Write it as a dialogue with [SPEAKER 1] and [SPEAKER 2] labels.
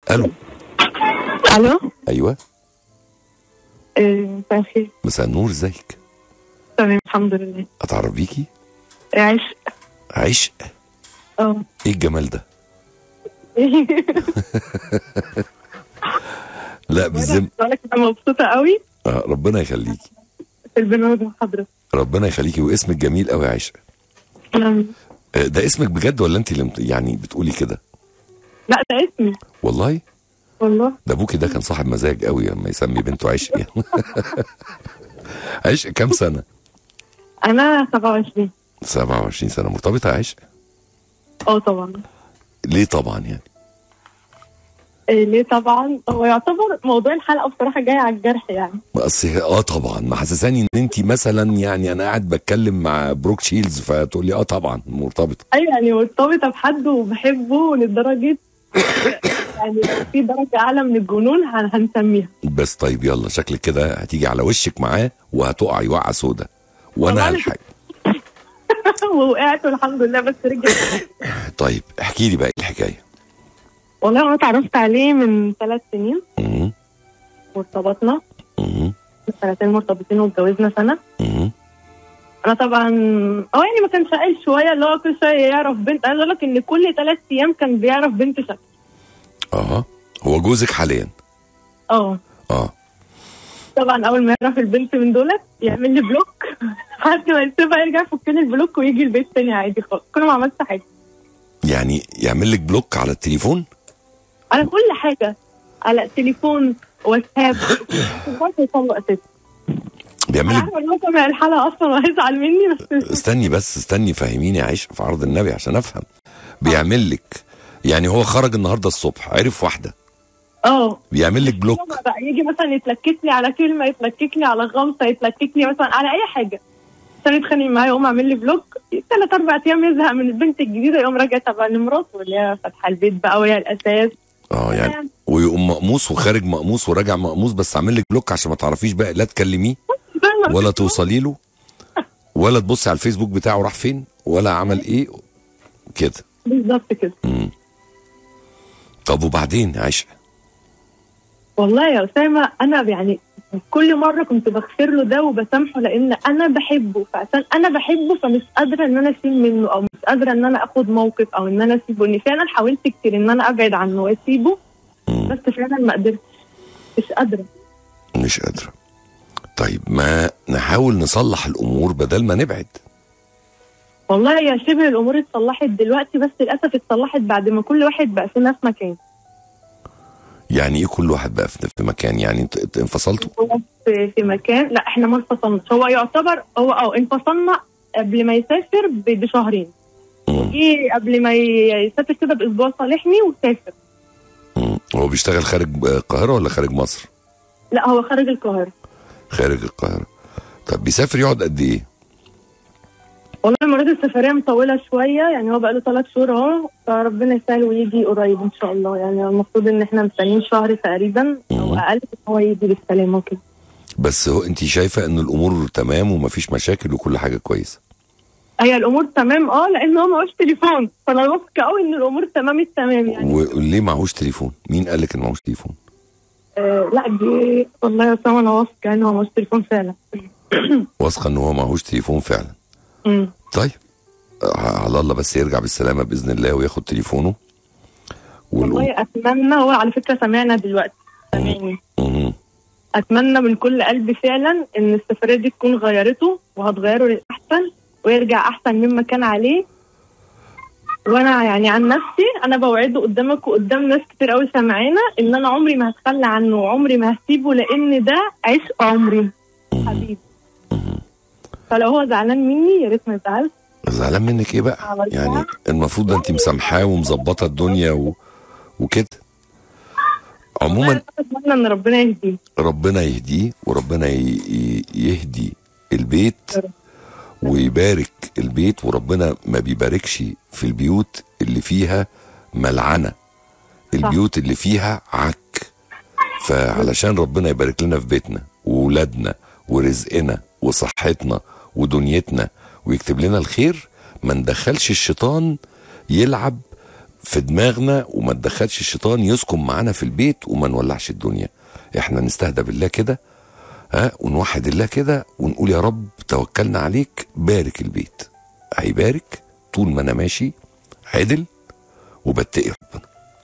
[SPEAKER 1] الو
[SPEAKER 2] الو
[SPEAKER 1] ايوه
[SPEAKER 2] آه، مساء الخير
[SPEAKER 1] مساء النور ازيك
[SPEAKER 2] تمام الحمد لله
[SPEAKER 1] اتعرف بيكي
[SPEAKER 2] عيش
[SPEAKER 1] عشق
[SPEAKER 2] اه
[SPEAKER 1] ايه الجمال ده لا بالذم
[SPEAKER 2] بقولك انا مبسوطه قوي
[SPEAKER 1] آه ربنا يخليكي
[SPEAKER 2] في البرنامج مع حضرتك
[SPEAKER 1] ربنا يخليكي واسمك جميل قوي يا عشق
[SPEAKER 2] تمام.
[SPEAKER 1] آه، ده اسمك بجد ولا انت اللي مت- يعني بتقولي كده
[SPEAKER 2] لا ده اسمي
[SPEAKER 1] والله
[SPEAKER 2] والله
[SPEAKER 1] ده ابوكي ده كان صاحب مزاج قوي لما يسمي بنته عشق يعني عشق كام سنه
[SPEAKER 2] انا 27
[SPEAKER 1] 27 سنه مرتبطه يا عشق
[SPEAKER 2] اه طبعا
[SPEAKER 1] ليه طبعا يعني
[SPEAKER 2] آه، ليه طبعا هو يعتبر موضوع الحلقه بصراحه جاي على الجرح يعني
[SPEAKER 1] ما اصل اه طبعا ما حسساني ان انت مثلا يعني انا قاعد بتكلم مع بروك شيلز فتقول لي اه طبعا مرتبطه
[SPEAKER 2] ايوه يعني مرتبطه بحد وبحبه لدرجه يعني لو في درجه اعلى من الجنون هن- هنسميها
[SPEAKER 1] بس طيب يلا شكلك كده هتيجي على وشك معاه وهتقعي وقعه سودا وانا
[SPEAKER 2] طبعاً.
[SPEAKER 1] هلحق
[SPEAKER 2] ووقعت والحمد لله بس رجعت
[SPEAKER 1] طيب احكي لي بقى إيه الحكايه
[SPEAKER 2] والله انا اتعرفت عليه من ثلاث سنين
[SPEAKER 1] مم.
[SPEAKER 2] وارتبطنا
[SPEAKER 1] مم.
[SPEAKER 2] سنتين مرتبطين واتجوزنا سنه
[SPEAKER 1] مم.
[SPEAKER 2] انا طبعا اه يعني ما كانش قايل شويه اللي هو كل شويه يعرف بنت عايز اقول لك ان كل ثلاث ايام كان بيعرف بنت شكل
[SPEAKER 1] اه هو جوزك حاليا
[SPEAKER 2] اه
[SPEAKER 1] اه
[SPEAKER 2] طبعا اول ما يعرف البنت من دولت يعمل لي بلوك لحد ما يسيبها يرجع يفك لي البلوك ويجي البيت تاني عادي خالص كل ما عملت حاجه
[SPEAKER 1] يعني يعمل لك بلوك على التليفون
[SPEAKER 2] على كل حاجه على التليفون واتساب ما يطلق اساسا
[SPEAKER 1] بيعمل
[SPEAKER 2] انا
[SPEAKER 1] لك
[SPEAKER 2] عارفه ان هو سامع الحلقه اصلا وهيزعل مني بس
[SPEAKER 1] استني بس استني فهميني يا عيش في عرض النبي عشان افهم بيعمل لك يعني هو خرج النهارده الصبح عرف واحده
[SPEAKER 2] اه
[SPEAKER 1] بيعمل لك بلوك
[SPEAKER 2] هو بقى يجي مثلا يتلكك لي على كلمه يتلكك لي على غلطه يتلكك لي مثلا على اي حاجه عشان يتخانق معايا يقوم عامل لي بلوك ثلاث اربع ايام يزهق من البنت الجديده يقوم راجع تبع لمراته اللي هي فاتحه البيت بقى وهي الاساس
[SPEAKER 1] اه يعني ويقوم مقموص وخارج مقموص وراجع مقموص بس عامل لك بلوك عشان ما تعرفيش بقى لا تكلميه ولا توصلي له ولا تبصي على الفيسبوك بتاعه راح فين ولا عمل ايه كده
[SPEAKER 2] بالظبط كده
[SPEAKER 1] مم. طب وبعدين يا عشق
[SPEAKER 2] والله يا اسامه انا يعني كل مره كنت بغفر له ده وبسامحه لان انا بحبه فعشان انا بحبه فمش قادره ان انا اشيل منه او مش قادره ان انا اخد موقف او ان انا اسيبه ان فعلا حاولت كتير ان انا ابعد عنه واسيبه
[SPEAKER 1] مم.
[SPEAKER 2] بس فعلا ما قدرتش مش قادره
[SPEAKER 1] مش قادره طيب ما نحاول نصلح الامور بدل ما نبعد
[SPEAKER 2] والله يا شبه الامور اتصلحت دلوقتي بس للاسف اتصلحت بعد ما كل واحد بقى في نفس مكان
[SPEAKER 1] يعني ايه كل واحد بقى في في مكان يعني انت انت انفصلتوا
[SPEAKER 2] هو في, في مكان لا احنا ما انفصلناش هو يعتبر هو اه انفصلنا قبل ما يسافر ب- بشهرين
[SPEAKER 1] مم.
[SPEAKER 2] جه قبل ما ي- يسافر كده باسبوع صالحني وسافر
[SPEAKER 1] مم. هو بيشتغل خارج القاهره ولا خارج مصر
[SPEAKER 2] لا هو خارج القاهره
[SPEAKER 1] خارج القاهره طب بيسافر يقعد قد ايه
[SPEAKER 2] والله المره دي السفريه مطوله شويه يعني هو بقى له ثلاث شهور اهو فربنا يسهل ويجي قريب ان شاء الله يعني المفروض ان احنا مستنيين شهر تقريبا او
[SPEAKER 1] مم.
[SPEAKER 2] اقل إن هو يجي بالسلامه وكده
[SPEAKER 1] بس هو انت شايفه ان الامور تمام ومفيش مشاكل وكل حاجه كويسه
[SPEAKER 2] هي الامور تمام اه لان هو معهوش تليفون فانا واثقه قوي ان الامور تمام التمام يعني
[SPEAKER 1] وليه معهوش تليفون مين قال لك ان معهوش تليفون
[SPEAKER 2] آه لا دي والله يا سما انا واثقه ان هو معهوش تليفون فعلا
[SPEAKER 1] واثقه ان هو معهوش تليفون فعلا
[SPEAKER 2] مم.
[SPEAKER 1] طيب آه، على الله بس يرجع بالسلامه باذن الله وياخد تليفونه والأم...
[SPEAKER 2] والله اتمنى هو على فكره سمعنا دلوقتي سامعني
[SPEAKER 1] مم.
[SPEAKER 2] اتمنى من كل قلبي فعلا ان السفريه دي تكون غيرته وهتغيره للاحسن ويرجع احسن مما كان عليه وانا يعني عن نفسي انا بوعده قدامك وقدام ناس كتير قوي سامعانا ان انا عمري ما هتخلى عنه وعمري ما هسيبه لان ده عشق عمري حبيبي فلو هو زعلان مني يا ريت ما يزعلش
[SPEAKER 1] زعلان منك ايه بقى
[SPEAKER 2] عملتها.
[SPEAKER 1] يعني المفروض ده انت مسامحاه ومظبطه الدنيا و... وكده عموما
[SPEAKER 2] اتمنى ان ربنا يهديه
[SPEAKER 1] ربنا يهديه وربنا ي... ي- يهدي البيت ويبارك البيت وربنا ما بيباركش في البيوت اللي فيها ملعنة البيوت اللي فيها عك فعلشان ربنا يبارك لنا في بيتنا وولادنا ورزقنا وصحتنا ودنيتنا ويكتب لنا الخير ما ندخلش الشيطان يلعب في دماغنا وما تدخلش الشيطان يسكن معانا في البيت وما نولعش الدنيا احنا نستهدى بالله كده ها ونوحد الله كده ونقول يا رب توكلنا عليك بارك البيت هيبارك طول ما انا ماشي عدل وبتقي ربنا